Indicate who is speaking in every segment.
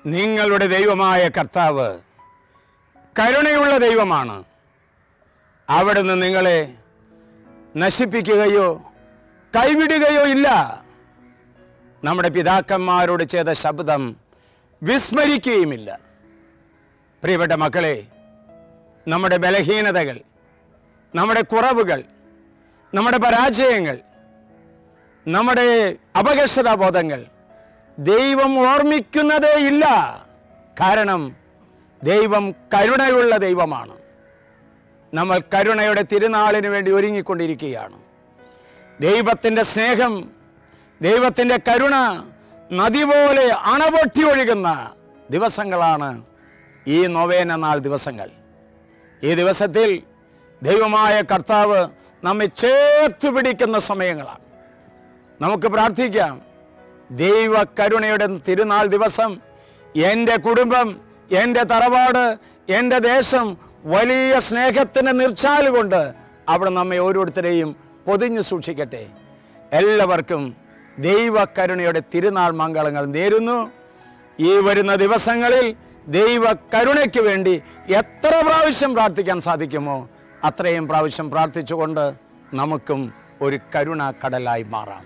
Speaker 1: നിങ്ങളുടെ ദൈവമായ കർത്താവ് കരുണയുള്ള ദൈവമാണ് അവിടുന്ന് നിങ്ങളെ നശിപ്പിക്കുകയോ കൈവിടുകയോ ഇല്ല നമ്മുടെ പിതാക്കന്മാരോട് ചെയ്ത ശബ്ദം വിസ്മരിക്കുകയുമില്ല പ്രിയപ്പെട്ട മക്കളെ നമ്മുടെ ബലഹീനതകൾ നമ്മുടെ കുറവുകൾ നമ്മുടെ പരാജയങ്ങൾ നമ്മുടെ അപകർഷതാബോധങ്ങൾ ദൈവം ഓർമ്മിക്കുന്നതേ ഇല്ല കാരണം ദൈവം കരുണയുള്ള ദൈവമാണ് നമ്മൾ കരുണയുടെ തിരുനാളിന് വേണ്ടി ഒരുങ്ങിക്കൊണ്ടിരിക്കുകയാണ് ദൈവത്തിൻ്റെ സ്നേഹം ദൈവത്തിൻ്റെ കരുണ നദി പോലെ അണപൊട്ടി ഒഴുകുന്ന ദിവസങ്ങളാണ് ഈ നൊവേന നാൾ ദിവസങ്ങൾ ഈ ദിവസത്തിൽ ദൈവമായ കർത്താവ് നമ്മെ ചേർത്ത് പിടിക്കുന്ന സമയങ്ങളാണ് നമുക്ക് പ്രാർത്ഥിക്കാം ദൈവ കരുണയുടെ തിരുനാൾ ദിവസം എൻ്റെ കുടുംബം എൻ്റെ തറവാട് എൻ്റെ ദേശം വലിയ സ്നേഹത്തിൻ്റെ നിർച്ചാലുകൊണ്ട് അവിടെ നമ്മെ ഓരോരുത്തരെയും പൊതിഞ്ഞു സൂക്ഷിക്കട്ടെ എല്ലാവർക്കും ദൈവ കരുണയുടെ തിരുനാൾ മംഗളങ്ങൾ നേരുന്നു ഈ വരുന്ന ദിവസങ്ങളിൽ ദൈവ കരുണയ്ക്ക് വേണ്ടി എത്ര പ്രാവശ്യം പ്രാർത്ഥിക്കാൻ സാധിക്കുമോ അത്രയും പ്രാവശ്യം പ്രാർത്ഥിച്ചുകൊണ്ട് നമുക്കും ഒരു കരുണ കടലായി മാറാം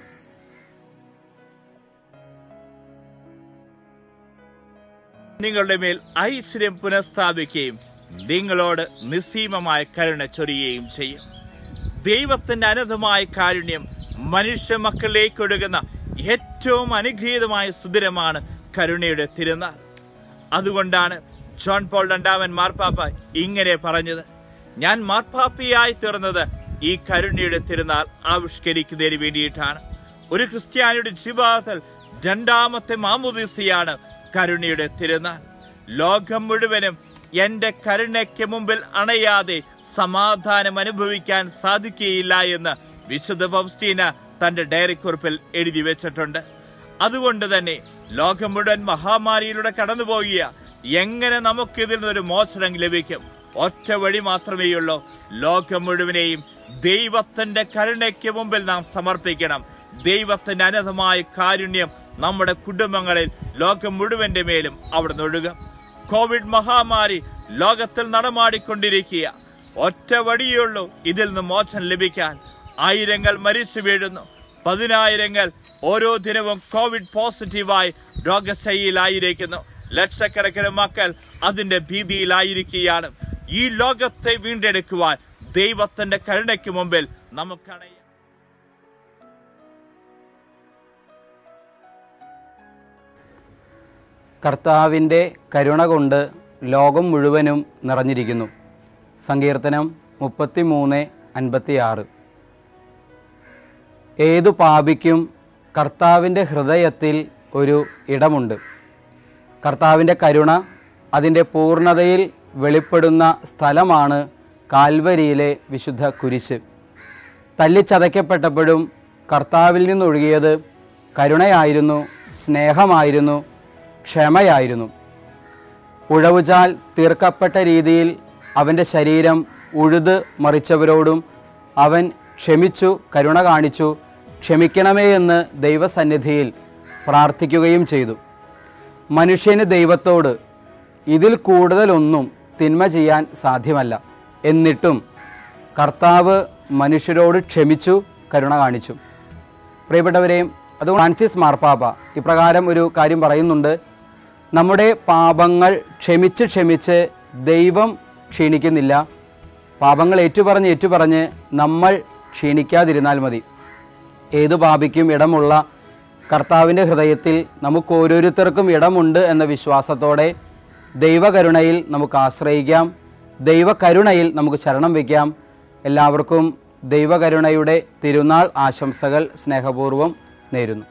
Speaker 2: നിങ്ങളുടെ മേൽ ഐശ്വര്യം പുനഃസ്ഥാപിക്കുകയും നിങ്ങളോട് നിസ്സീമമായ കരുണ ചൊരിയുകയും ചെയ്യും ദൈവത്തിന്റെ അനന്തമായ കാരുണ്യം മനുഷ്യ മക്കളിലേക്ക് ഒഴുകുന്ന ഏറ്റവും അനുഗ്രഹീതമായ സുദിനമാണ് കരുണയുടെ തിരുനാൾ അതുകൊണ്ടാണ് ജോൺ പോൾ രണ്ടാമൻ മാർപ്പാപ്പ ഇങ്ങനെ പറഞ്ഞത് ഞാൻ മാർപ്പാപ്പയായി തീർന്നത് ഈ കരുണയുടെ തിരുനാൾ ആവിഷ്കരിക്കുന്നതിന് വേണ്ടിയിട്ടാണ് ഒരു ക്രിസ്ത്യാനിയുടെ ജീവിതത്തിൽ രണ്ടാമത്തെ മാമുദീസയാണ് കരുണയുടെ തിരുനാൾ ലോകം മുഴുവനും എന്റെ കരുണയ്ക്ക് മുമ്പിൽ അണയാതെ സമാധാനം അനുഭവിക്കാൻ സാധിക്കുകയില്ല എന്ന് വിശുദ്ധ ഫൗസ്റ്റീന തന്റെ ഡയറിക്കുറിപ്പിൽ എഴുതി വെച്ചിട്ടുണ്ട് അതുകൊണ്ട് തന്നെ ലോകം മുഴുവൻ മഹാമാരിയിലൂടെ കടന്നുപോകിയ എങ്ങനെ നമുക്കിതിൽ നിന്നൊരു മോചനം ലഭിക്കും ഒറ്റ വഴി മാത്രമേയുള്ളൂ ലോകം മുഴുവനെയും ദൈവത്തിന്റെ കരുണയ്ക്ക് മുമ്പിൽ നാം സമർപ്പിക്കണം ദൈവത്തിന്റെ അനന്തമായ കാരുണ്യം നമ്മുടെ കുടുംബങ്ങളിൽ ലോകം മുഴുവന്റെ മേലും അവിടെ ഒഴുകും കോവിഡ് മഹാമാരി ലോകത്തിൽ നടമാടിക്കൊണ്ടിരിക്കുക ഒറ്റ വഴിയുള്ളൂ ഇതിൽ നിന്ന് മോചനം ലഭിക്കാൻ ആയിരങ്ങൾ മരിച്ചു വീഴുന്നു പതിനായിരങ്ങൾ ഓരോ ദിനവും കോവിഡ് പോസിറ്റീവായി രോഗശൈലിയിലായിരിക്കുന്നു ലക്ഷക്കണക്കിന് മക്കൾ അതിന്റെ ഭീതിയിലായിരിക്കുകയാണ് ഈ ലോകത്തെ വീണ്ടെടുക്കുവാൻ ദൈവത്തിന്റെ കരുണയ്ക്ക് മുമ്പിൽ നമുക്കണയാം
Speaker 3: കർത്താവിൻ്റെ കരുണ കൊണ്ട് ലോകം മുഴുവനും നിറഞ്ഞിരിക്കുന്നു സങ്കീർത്തനം മുപ്പത്തി മൂന്ന് അൻപത്തിയാറ് ഏതു പാപിക്കും കർത്താവിൻ്റെ ഹൃദയത്തിൽ ഒരു ഇടമുണ്ട് കർത്താവിൻ്റെ കരുണ അതിൻ്റെ പൂർണ്ണതയിൽ വെളിപ്പെടുന്ന സ്ഥലമാണ് കാൽവരിയിലെ വിശുദ്ധ കുരിശ് തല്ലിച്ചതയ്ക്കപ്പെട്ടപ്പോഴും കർത്താവിൽ നിന്നൊഴുകിയത് കരുണയായിരുന്നു സ്നേഹമായിരുന്നു ക്ഷമയായിരുന്നു ഉഴവുചാൽ തീർക്കപ്പെട്ട രീതിയിൽ അവൻ്റെ ശരീരം ഉഴുത് മറിച്ചവരോടും അവൻ ക്ഷമിച്ചു കരുണ കാണിച്ചു ക്ഷമിക്കണമേ എന്ന് ദൈവസന്നിധിയിൽ പ്രാർത്ഥിക്കുകയും ചെയ്തു മനുഷ്യന് ദൈവത്തോട് ഇതിൽ കൂടുതലൊന്നും തിന്മ ചെയ്യാൻ സാധ്യമല്ല എന്നിട്ടും കർത്താവ് മനുഷ്യരോട് ക്ഷമിച്ചു കരുണ കാണിച്ചു പ്രിയപ്പെട്ടവരെയും അതുകൊണ്ട് ഫ്രാൻസിസ് മാർപ്പാപ്പ ഇപ്രകാരം ഒരു കാര്യം പറയുന്നുണ്ട് നമ്മുടെ പാപങ്ങൾ ക്ഷമിച്ച് ക്ഷമിച്ച് ദൈവം ക്ഷീണിക്കുന്നില്ല പാപങ്ങൾ ഏറ്റുപറഞ്ഞ് ഏറ്റുപറഞ്ഞ് നമ്മൾ ക്ഷീണിക്കാതിരുന്നാൽ മതി ഏതു പാപിക്കും ഇടമുള്ള കർത്താവിൻ്റെ ഹൃദയത്തിൽ നമുക്ക് ഓരോരുത്തർക്കും ഇടമുണ്ട് എന്ന വിശ്വാസത്തോടെ ദൈവകരുണയിൽ നമുക്ക് ആശ്രയിക്കാം ദൈവകരുണയിൽ നമുക്ക് ശരണം വയ്ക്കാം എല്ലാവർക്കും ദൈവകരുണയുടെ തിരുനാൾ ആശംസകൾ സ്നേഹപൂർവ്വം നേരുന്നു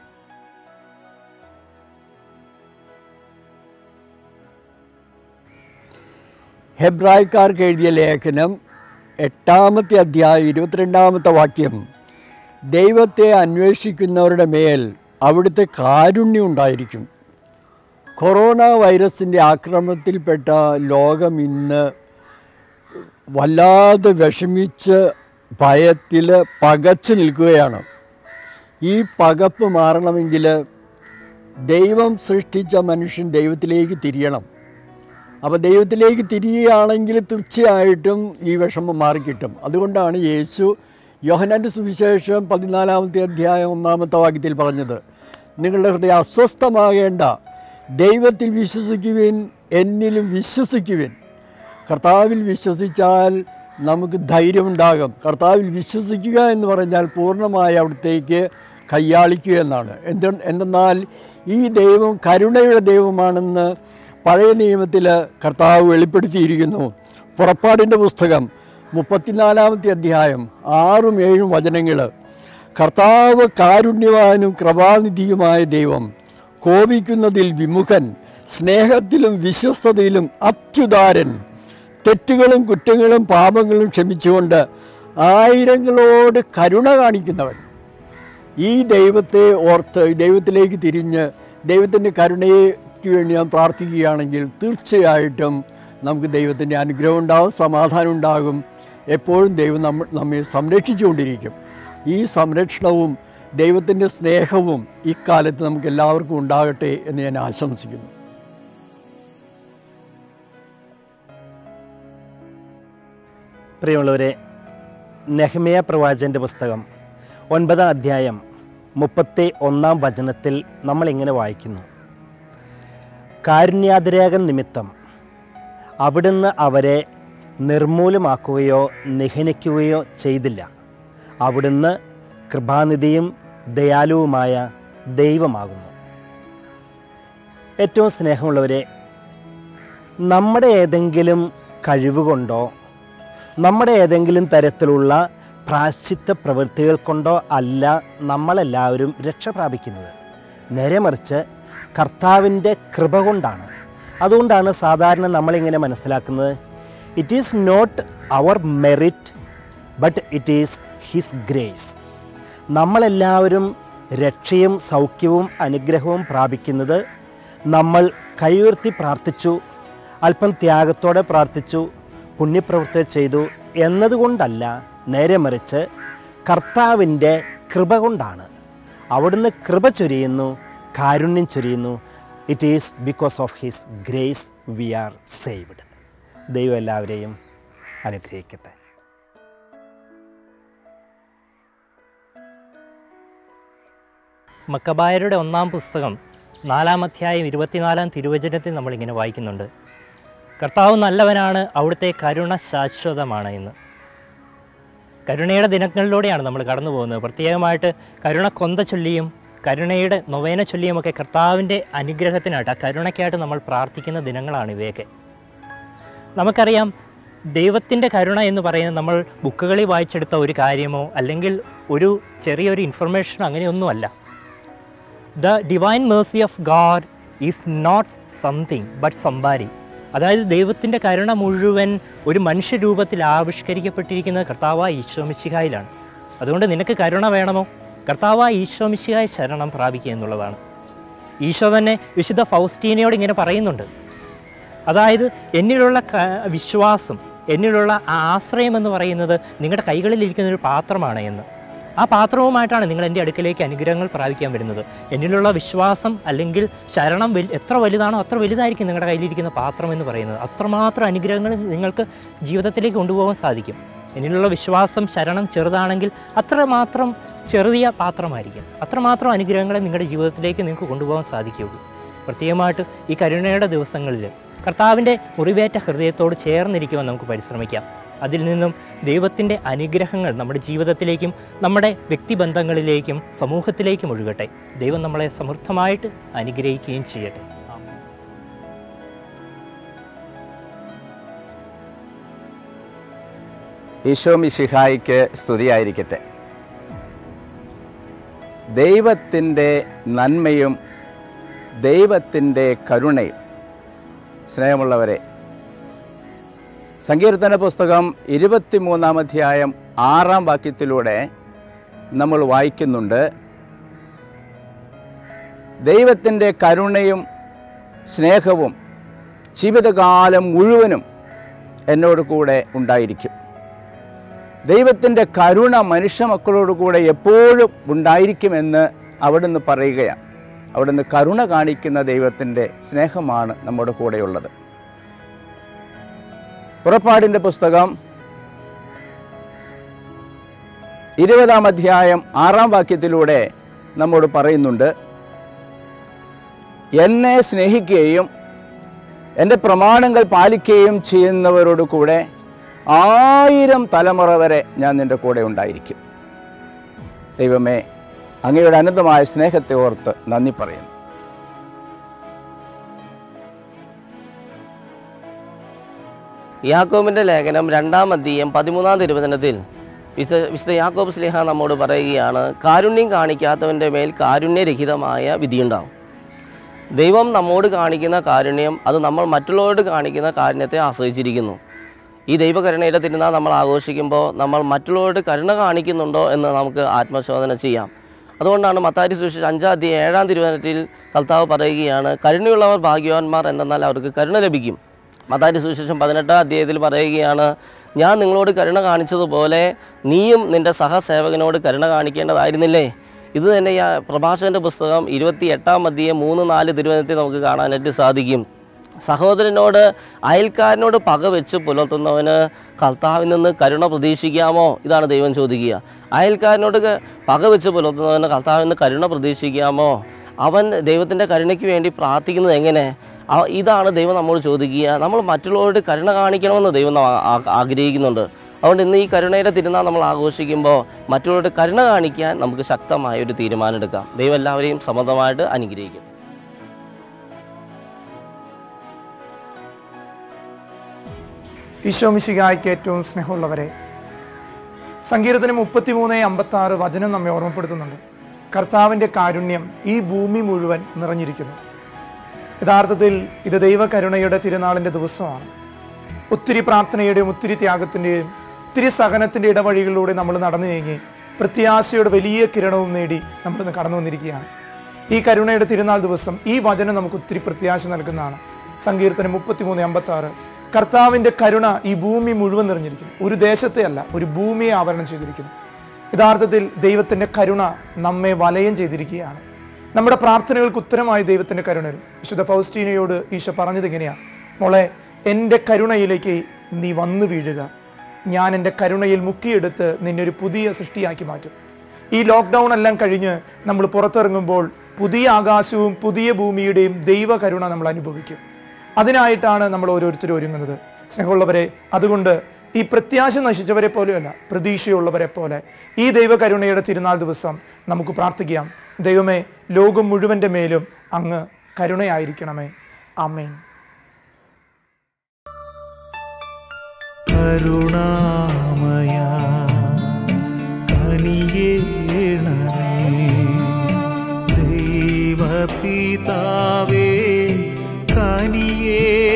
Speaker 4: ഹെബ്രായക്കാർക്ക് എഴുതിയ ലേഖനം എട്ടാമത്തെ അധ്യായം ഇരുപത്തിരണ്ടാമത്തെ വാക്യം ദൈവത്തെ അന്വേഷിക്കുന്നവരുടെ മേൽ അവിടുത്തെ കാരുണ്യം ഉണ്ടായിരിക്കും കൊറോണ വൈറസിൻ്റെ ആക്രമണത്തിൽപ്പെട്ട ലോകം ഇന്ന് വല്ലാതെ വിഷമിച്ച് ഭയത്തിൽ പകച്ചു നിൽക്കുകയാണ് ഈ പകപ്പ് മാറണമെങ്കിൽ ദൈവം സൃഷ്ടിച്ച മനുഷ്യൻ ദൈവത്തിലേക്ക് തിരിയണം അപ്പോൾ ദൈവത്തിലേക്ക് തിരിയുകയാണെങ്കിൽ തീർച്ചയായിട്ടും ഈ വിഷമം മാറിക്കിട്ടും അതുകൊണ്ടാണ് യേശു യോഹനാൻ്റെ സുവിശേഷം പതിനാലാമത്തെ അധ്യായം ഒന്നാമത്തെ വാക്യത്തിൽ പറഞ്ഞത് നിങ്ങളുടെ ഹൃദയം അസ്വസ്ഥമാകേണ്ട ദൈവത്തിൽ വിശ്വസിക്കുവിൻ എന്നിലും വിശ്വസിക്കുവിൻ കർത്താവിൽ വിശ്വസിച്ചാൽ നമുക്ക് ധൈര്യമുണ്ടാകും കർത്താവിൽ വിശ്വസിക്കുക എന്ന് പറഞ്ഞാൽ പൂർണ്ണമായി അവിടത്തേക്ക് കയ്യാളിക്കുക എന്നാണ് എന്ത് എന്തെന്നാൽ ഈ ദൈവം കരുണയുടെ ദൈവമാണെന്ന് പഴയ നിയമത്തിൽ കർത്താവ് വെളിപ്പെടുത്തിയിരിക്കുന്നു പുറപ്പാടിൻ്റെ പുസ്തകം മുപ്പത്തിനാലാമത്തെ അധ്യായം ആറും ഏഴും വചനങ്ങൾ കർത്താവ് കാരുണ്യവാനും കൃപാനിധിയുമായ ദൈവം കോപിക്കുന്നതിൽ വിമുഖൻ സ്നേഹത്തിലും വിശ്വസ്തതയിലും അത്യുദാരൻ തെറ്റുകളും കുറ്റങ്ങളും പാപങ്ങളും ക്ഷമിച്ചുകൊണ്ട് ആയിരങ്ങളോട് കരുണ കാണിക്കുന്നവൻ ഈ ദൈവത്തെ ഓർത്ത് ഈ ദൈവത്തിലേക്ക് തിരിഞ്ഞ് ദൈവത്തിൻ്റെ കരുണയ്ക്ക് വേണ്ടി നാം പ്രാർത്ഥിക്കുകയാണെങ്കിൽ തീർച്ചയായിട്ടും നമുക്ക് ദൈവത്തിൻ്റെ അനുഗ്രഹം ഉണ്ടാകും സമാധാനം ഉണ്ടാകും എപ്പോഴും ദൈവം നമ്മ നമ്മെ സംരക്ഷിച്ചുകൊണ്ടിരിക്കും ഈ സംരക്ഷണവും ദൈവത്തിൻ്റെ സ്നേഹവും ഇക്കാലത്ത് നമുക്ക് എല്ലാവർക്കും ഉണ്ടാകട്ടെ എന്ന് ഞാൻ ആശംസിക്കുന്നു
Speaker 5: പ്രിയമുള്ളവരെ നെഹ്മിയ പ്രവാചൻ്റെ പുസ്തകം ഒൻപതാം അധ്യായം മുപ്പത്തി ഒന്നാം വചനത്തിൽ നമ്മളിങ്ങനെ വായിക്കുന്നു കാരുണ്യാതിരേകം നിമിത്തം അവിടുന്ന് അവരെ നിർമൂലമാക്കുകയോ നിഹനിക്കുകയോ ചെയ്തില്ല അവിടുന്ന് കൃപാനിധിയും ദയാലുവുമായ ദൈവമാകുന്നു ഏറ്റവും സ്നേഹമുള്ളവരെ നമ്മുടെ ഏതെങ്കിലും കഴിവുകൊണ്ടോ നമ്മുടെ ഏതെങ്കിലും തരത്തിലുള്ള പ്രാശ്ചിത്ത പ്രവൃത്തികൾ കൊണ്ടോ അല്ല നമ്മളെല്ലാവരും രക്ഷ പ്രാപിക്കുന്നത് നേരെ മറിച്ച് കർത്താവിൻ്റെ കൃപ കൊണ്ടാണ് അതുകൊണ്ടാണ് സാധാരണ നമ്മളിങ്ങനെ മനസ്സിലാക്കുന്നത് it is not our merit but it is his grace നമ്മളെല്ലാവരും രക്ഷയും സൗഖ്യവും അനുഗ്രഹവും പ്രാപിക്കുന്നത് നമ്മൾ കൈയുയർത്തി പ്രാർത്ഥിച്ചു അല്പം ത്യാഗത്തോടെ പ്രാർത്ഥിച്ചു പുണ്യപ്രവൃത്തി ചെയ്തു എന്നതുകൊണ്ടല്ല നേരെ മറിച്ച് കർത്താവിൻ്റെ കൃപ കൊണ്ടാണ് അവിടുന്ന് കൃപ ചൊരിയുന്നു കാരുണ്യം ചൊരിയുന്നു it is because of his grace we are saved ദൈവം എല്ലാവരെയും അനുഗ്രഹിക്കട്ടെ
Speaker 6: മക്കബായരുടെ ഒന്നാം പുസ്തകം നാലാം അധ്യായം ഇരുപത്തിനാലാം തിരുവചനത്തിൽ നമ്മളിങ്ങനെ വായിക്കുന്നുണ്ട് കർത്താവ് നല്ലവനാണ് അവിടുത്തെ കരുണ ശാശ്വതമാണ് എന്ന് കരുണയുടെ ദിനങ്ങളിലൂടെയാണ് നമ്മൾ കടന്നു പോകുന്നത് പ്രത്യേകമായിട്ട് കരുണ കൊന്ത ചൊല്ലിയും കരുണയുടെ നൊവേന ചൊല്ലിയുമൊക്കെ കർത്താവിൻ്റെ അനുഗ്രഹത്തിനായിട്ട് ആ കരുണയ്ക്കായിട്ട് നമ്മൾ പ്രാർത്ഥിക്കുന്ന ദിനങ്ങളാണ് ഇവയൊക്കെ നമുക്കറിയാം ദൈവത്തിൻ്റെ കരുണ എന്ന് പറയുന്നത് നമ്മൾ ബുക്കുകളിൽ വായിച്ചെടുത്ത ഒരു കാര്യമോ അല്ലെങ്കിൽ ഒരു ചെറിയൊരു ഇൻഫർമേഷനോ അങ്ങനെയൊന്നുമല്ല the divine mercy of God is not something but somebody അതായത് ദൈവത്തിൻ്റെ കരുണ മുഴുവൻ ഒരു മനുഷ്യരൂപത്തിൽ ആവിഷ്കരിക്കപ്പെട്ടിരിക്കുന്നത് കർത്താവായ ഈശോമിശിഹായിലാണ് അതുകൊണ്ട് നിനക്ക് കരുണ വേണമോ കർത്താവായ ഈശോമിശിഹായ ശരണം പ്രാപിക്കുക എന്നുള്ളതാണ് ഈശോ തന്നെ വിശുദ്ധ ഫൗസ്റ്റീനയോട് ഇങ്ങനെ പറയുന്നുണ്ട് അതായത് എന്നിലുള്ള ക- വിശ്വാസം എന്നിലുള്ള ആ ആശ്രയം എന്ന് പറയുന്നത് നിങ്ങളുടെ കൈകളിലിരിക്കുന്ന ഒരു പാത്രമാണ് എന്ന് ആ പാത്രവുമായിട്ടാണ് നിങ്ങൾ എൻ്റെ അടുക്കലേക്ക് അനുഗ്രഹങ്ങൾ പ്രാപിക്കാൻ വരുന്നത് എന്നിലുള്ള വിശ്വാസം അല്ലെങ്കിൽ ശരണം വൽ എത്ര വലുതാണോ അത്ര വലുതായിരിക്കും നിങ്ങളുടെ കയ്യിലിരിക്കുന്ന പാത്രം എന്ന് പറയുന്നത് അത്രമാത്രം അനുഗ്രഹങ്ങൾ നിങ്ങൾക്ക് ജീവിതത്തിലേക്ക് കൊണ്ടുപോകാൻ സാധിക്കും എന്നിലുള്ള വിശ്വാസം ശരണം ചെറുതാണെങ്കിൽ അത്രമാത്രം ചെറിയ പാത്രമായിരിക്കും അത്രമാത്രം അനുഗ്രഹങ്ങളെ നിങ്ങളുടെ ജീവിതത്തിലേക്ക് നിങ്ങൾക്ക് കൊണ്ടുപോകാൻ സാധിക്കുകയുള്ളൂ പ്രത്യേകമായിട്ട് ഈ കരുണയുടെ ദിവസങ്ങളിൽ കർത്താവിൻ്റെ മുറിവേറ്റ ഹൃദയത്തോട് ചേർന്നിരിക്കുവാൻ നമുക്ക് പരിശ്രമിക്കാം അതിൽ നിന്നും ദൈവത്തിൻ്റെ അനുഗ്രഹങ്ങൾ നമ്മുടെ ജീവിതത്തിലേക്കും നമ്മുടെ വ്യക്തിബന്ധങ്ങളിലേക്കും സമൂഹത്തിലേക്കും ഒഴുകട്ടെ ദൈവം നമ്മളെ സമൃദ്ധമായിട്ട് അനുഗ്രഹിക്കുകയും ചെയ്യട്ടെ ആമേൻ.
Speaker 1: ഈശോ മിശിഹായിക്ക് സ്തുതിയായിരിക്കട്ടെ ദൈവത്തിൻ്റെ നന്മയും ദൈവത്തിൻ്റെ കരുണയും സ്നേഹമുള്ളവരെ സങ്കീർത്തന പുസ്തകം ഇരുപത്തിമൂന്നാം അധ്യായം ആറാം വാക്യത്തിലൂടെ നമ്മൾ വായിക്കുന്നുണ്ട് ദൈവത്തിൻ്റെ കരുണയും സ്നേഹവും ജീവിതകാലം മുഴുവനും എന്നോട് കൂടെ ഉണ്ടായിരിക്കും ദൈവത്തിൻ്റെ കരുണ മനുഷ്യ മക്കളോട് കൂടെ എപ്പോഴും ഉണ്ടായിരിക്കുമെന്ന് അവിടുന്ന് പറയുകയാണ് അവിടുന്ന് കരുണ കാണിക്കുന്ന ദൈവത്തിൻ്റെ സ്നേഹമാണ് നമ്മുടെ കൂടെയുള്ളത് പുറപ്പാടിൻ്റെ പുസ്തകം ഇരുപതാം അധ്യായം ആറാം വാക്യത്തിലൂടെ നമ്മോട് പറയുന്നുണ്ട് എന്നെ സ്നേഹിക്കുകയും എൻ്റെ പ്രമാണങ്ങൾ പാലിക്കുകയും ചെയ്യുന്നവരോട് കൂടെ ആയിരം തലമുറ വരെ ഞാൻ നിൻ്റെ കൂടെ ഉണ്ടായിരിക്കും ദൈവമേ അങ്ങയുടെ അനന്തമായ സ്നേഹത്തെ ഓർത്ത് നന്ദി പറയുന്നു
Speaker 7: യാക്കോബിൻ്റെ ലേഖനം രണ്ടാം അധ്യയം പതിമൂന്നാം തിരുവചനത്തിൽ വിശുദ്ധ വിശുദ്ധ യാക്കോബ് സ്ലിഹ നമ്മോട് പറയുകയാണ് കാരുണ്യം കാണിക്കാത്തവൻ്റെ മേൽ കാരുണ്യരഹിതമായ വിധിയുണ്ടാവും ദൈവം നമ്മോട് കാണിക്കുന്ന കാരുണ്യം അത് നമ്മൾ മറ്റുള്ളവരോട് കാണിക്കുന്ന കാരുണ്യത്തെ ആശ്രയിച്ചിരിക്കുന്നു ഈ ദൈവകരുണയുടെ തിരുനാൾ നമ്മൾ ആഘോഷിക്കുമ്പോൾ നമ്മൾ മറ്റുള്ളവരോട് കരുണ കാണിക്കുന്നുണ്ടോ എന്ന് നമുക്ക് ആത്മശോധന ചെയ്യാം അതുകൊണ്ടാണ് മത്താരി സുവിശേഷം അഞ്ചാം അധ്യായം ഏഴാം തിരുവചനത്തിൽ കർത്താവ് പറയുകയാണ് കരുണയുള്ളവർ ഭാഗ്യവാന്മാർ എന്തെന്നാൽ അവർക്ക് കരുണ ലഭിക്കും മത്താരി സുവിശേഷം പതിനെട്ടാം അധ്യായത്തിൽ പറയുകയാണ് ഞാൻ നിങ്ങളോട് കരുണ കാണിച്ചതുപോലെ നീയും നിൻ്റെ സഹസേവകനോട് കരുണ കാണിക്കേണ്ടതായിരുന്നില്ലേ ഇത് തന്നെ ഈ പ്രഭാഷകൻ്റെ പുസ്തകം ഇരുപത്തി എട്ടാം അധ്യായം മൂന്ന് നാല് തിരുവനന്തപുരത്തിൽ നമുക്ക് കാണാനായിട്ട് സാധിക്കും സഹോദരനോട് അയൽക്കാരനോട് പക വെച്ച് പുലർത്തുന്നവന് കർത്താവിൽ നിന്ന് കരുണ പ്രതീക്ഷിക്കാമോ ഇതാണ് ദൈവം ചോദിക്കുക അയൽക്കാരനോട് ക- പക വെച്ച് പുലർത്തുന്നവന് കർത്താവിൽ നിന്ന് കരുണ പ്രതീക്ഷിക്കാമോ അവൻ ദൈവത്തിൻ്റെ കരുണയ്ക്ക് വേണ്ടി പ്രാർത്ഥിക്കുന്നത് എങ്ങനെ ആ- ഇതാണ് ദൈവം നമ്മോട് ചോദിക്കുക നമ്മൾ മറ്റുള്ളവരോട് കരുണ കാണിക്കണമെന്ന് ദൈവം ന- ആ- ആഗ്രഹിക്കുന്നുണ്ട് അതുകൊണ്ട് ഇന്ന് ഈ കരുണയുടെ തിരുനാൾ നമ്മൾ ആഘോഷിക്കുമ്പോൾ മറ്റുള്ളവരോട് കരുണ കാണിക്കാൻ നമുക്ക് ശക്തമായ ഒരു തീരുമാനം എടുക്കാം ദൈവം എല്ലാവരെയും സമൃദ്ധമായിട്ട് അനുഗ്രഹിക്കും
Speaker 8: ഈശോമിശികായ്ക്ക് ഏറ്റവും സ്നേഹമുള്ളവരെ സങ്കീർത്തനം മുപ്പത്തിമൂന്ന് അമ്പത്തി ആറ് വചനം നമ്മെ ഓർമ്മപ്പെടുത്തുന്നുണ്ട് കർത്താവിൻ്റെ കാരുണ്യം ഈ ഭൂമി മുഴുവൻ നിറഞ്ഞിരിക്കുന്നു യഥാർത്ഥത്തിൽ ഇത് ദൈവകരുണയുടെ തിരുനാളിൻ്റെ ദിവസമാണ് ഒത്തിരി പ്രാർത്ഥനയുടെയും ഒത്തിരി ത്യാഗത്തിൻ്റെയും ഒത്തിരി സഹനത്തിൻ്റെ ഇടവഴികളിലൂടെ നമ്മൾ നടന്നു നീങ്ങി പ്രത്യാശയുടെ വലിയ കിരണവും നേടി നമ്മളിന്ന് കടന്നു വന്നിരിക്കുകയാണ് ഈ കരുണയുടെ തിരുനാൾ ദിവസം ഈ വചനം നമുക്ക് ഒത്തിരി പ്രത്യാശ നൽകുന്നതാണ് സങ്കീർത്തനം മുപ്പത്തിമൂന്ന് അമ്പത്തി ആറ് കർത്താവിൻ്റെ കരുണ ഈ ഭൂമി മുഴുവൻ നിറഞ്ഞിരിക്കുന്നു ഒരു ദേശത്തെ അല്ല ഒരു ഭൂമിയെ ആവരണം ചെയ്തിരിക്കുന്നു യഥാർത്ഥത്തിൽ ദൈവത്തിൻ്റെ കരുണ നമ്മെ വലയം ചെയ്തിരിക്കുകയാണ് നമ്മുടെ പ്രാർത്ഥനകൾക്ക് ഉത്തരമായി ദൈവത്തിൻ്റെ കരുണ വരും വിശുദ്ധ ഫൗസ്റ്റീനയോട് ഈശോ പറഞ്ഞത് ഇങ്ങനെയാണ് മോളെ എൻ്റെ കരുണയിലേക്ക് നീ വന്നു വീഴുക ഞാൻ എൻ്റെ കരുണയിൽ മുക്കിയെടുത്ത് നിന്നെ ഒരു പുതിയ സൃഷ്ടിയാക്കി മാറ്റും ഈ ലോക്ക്ഡൗൺ എല്ലാം കഴിഞ്ഞ് നമ്മൾ പുറത്തിറങ്ങുമ്പോൾ പുതിയ ആകാശവും പുതിയ ഭൂമിയുടെയും ദൈവകരുണ നമ്മൾ അനുഭവിക്കും അതിനായിട്ടാണ് നമ്മൾ ഓരോരുത്തരും ഒരുങ്ങുന്നത് സ്നേഹമുള്ളവരെ അതുകൊണ്ട് ഈ പ്രത്യാശ നശിച്ചവരെ പോലെയല്ല പ്രതീക്ഷയുള്ളവരെ പോലെ ഈ ദൈവകരുണയുടെ തിരുനാൾ ദിവസം നമുക്ക് പ്രാർത്ഥിക്കാം ദൈവമേ ലോകം മുഴുവൻ്റെ മേലും അങ്ങ് കരുണയായിരിക്കണമേ ആമേൻ
Speaker 9: കരുണാമയ കനിയേണമേ ദൈവപിതാവേ കനിയേ